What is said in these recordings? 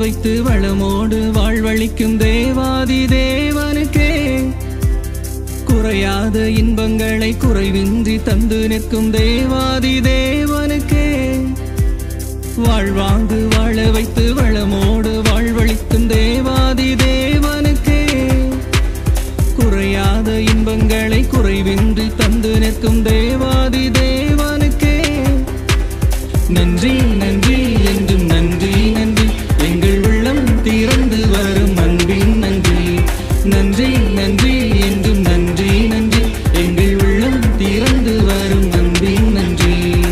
வைத்து வளமோடு வாழ்வழிக்கும் தேவாதி தேவனுக்கே குறையாத இன்பங்களை குறைவின்றி தந்து நிற்கும் தேவாதி தேவனுக்கே வாழ்வாங்கு வாழ வைத்து வளமோடு வாழ்வழிக்கும் தேவாதி தேவனுக்கே குறையாத இன்பங்களை குறைவின்றி தந்து நிற்கும் தேவாதி தேவனுக்கே நன்றி நன்றி என்றும் நன்றி நன்றி எங்கள் உள்ளம் திறந்து வரும் அன்பின் நன்றி நன்றி நன்றி என்றும் நன்றி நன்றி எங்கள் உள்ளம் திறந்து வரும் அன்பின் நன்றி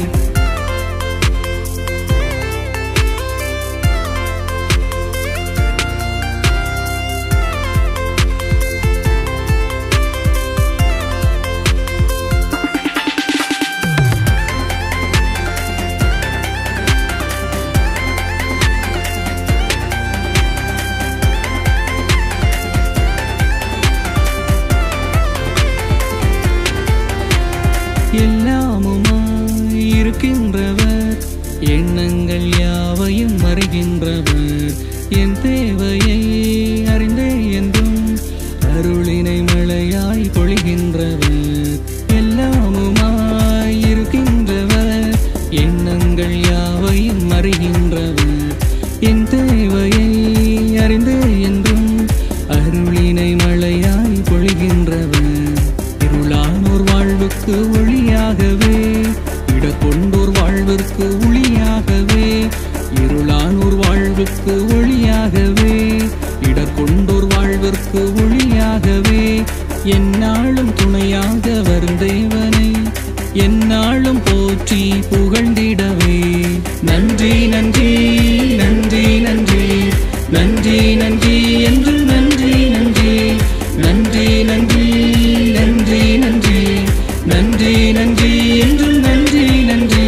எல்லாமுமாய் இருக்கின்றவர் எண்ணங்கள் யாவையும் அறிகின்றவர் என் தேவையை அறிந்தே என்றும் அருளினை மழையாய் பொழிகின்றவர் எல்லாமுமாய் இருக்கின்றவர் எண்ணங்கள் யாவையும் அறிகின்றவர் என் தேவையை அறிந்தே என்றும் அருளினை மழையாய் பொழிகின்றவர் இருளானோர் வாழ்வுக்கு ஒளியாகவே இடக்கொண்டோர் வாழ்விற்கு ஒளியாகவே இருளானோர் வாழ்வுக்கு ஒளியாகவே இடர்கொண்டோர் வாழ்விற்கு ஒளியாகவே எந்நாளும் துணையாக வரும் தேவனை எந்நாளும் போற்றி புகழ்ந்திடவே நன்றி நன்றி நன்றி நன்றி நன்றி நன்றி என்று நன்றி நன்றி நன்றி நன்றி நன்றி நன்றி நன்றி நன்றி என்று நன்றி நன்றி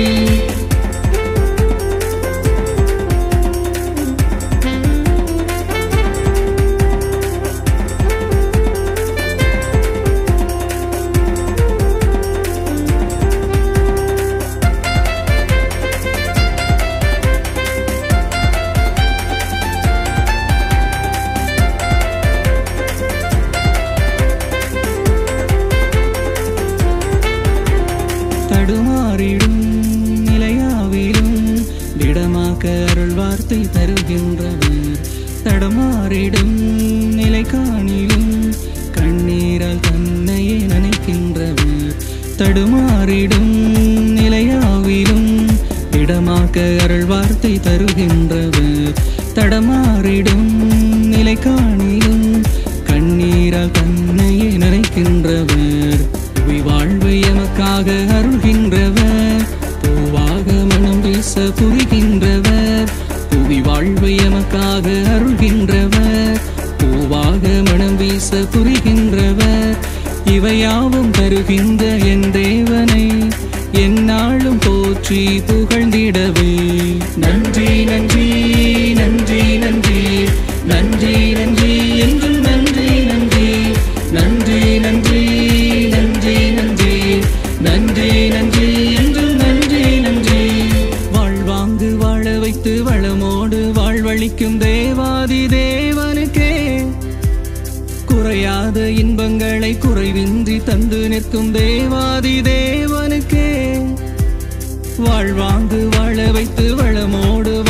தடுமாறிடும் நிலையாவிலும் திடமாக்க அருள் வார்த்தை தருகின்றவர் தடுமாறிடும் நிலை காணிலும் கண்ணீரால் தன்னையே நினைக்கின்றவர் தடுமாறிடும் நிலையாவிலும் திடமாக்க அருள் வார்த்தை தருகின்றவர் தடமாறிடும் நிலை காணிலும் கண்ணீரால் தன்னையே நினைக்கின்றவர் புவி வாழ்வு எமக்காக அருள்கின்றவர் பூவாக மனம் வீச புரிகின்றவர் புவி வாழ்வு எமக்காக அருள்கின்றவர் பூவாக மனம் வீச புரிகின்றவர் இவையாவும் தருகின்ற என் தேவனை எந்நாளும் போற்றி புகழ்ந்திடவே நன்றி நன்றி நன்றி நன்றி நன்றி நன்றி என்றும் நன்றி நன்றி நன்றி நன்றி நன்றி நன்றி நன்றி நன்றி என்றும் நன்றி நன்றி வாழ்வாங்கு வாழ வைத்து வளமோடு வாழ்வழிக்கும் தேவாதி தேவனுக்கே குறையாத இன்பங்களை குறைவின்றி தந்து நிற்கும் தேவாதி தேவனுக்கே வாழ்வாங்கு வாழ வைத்து வளமோடு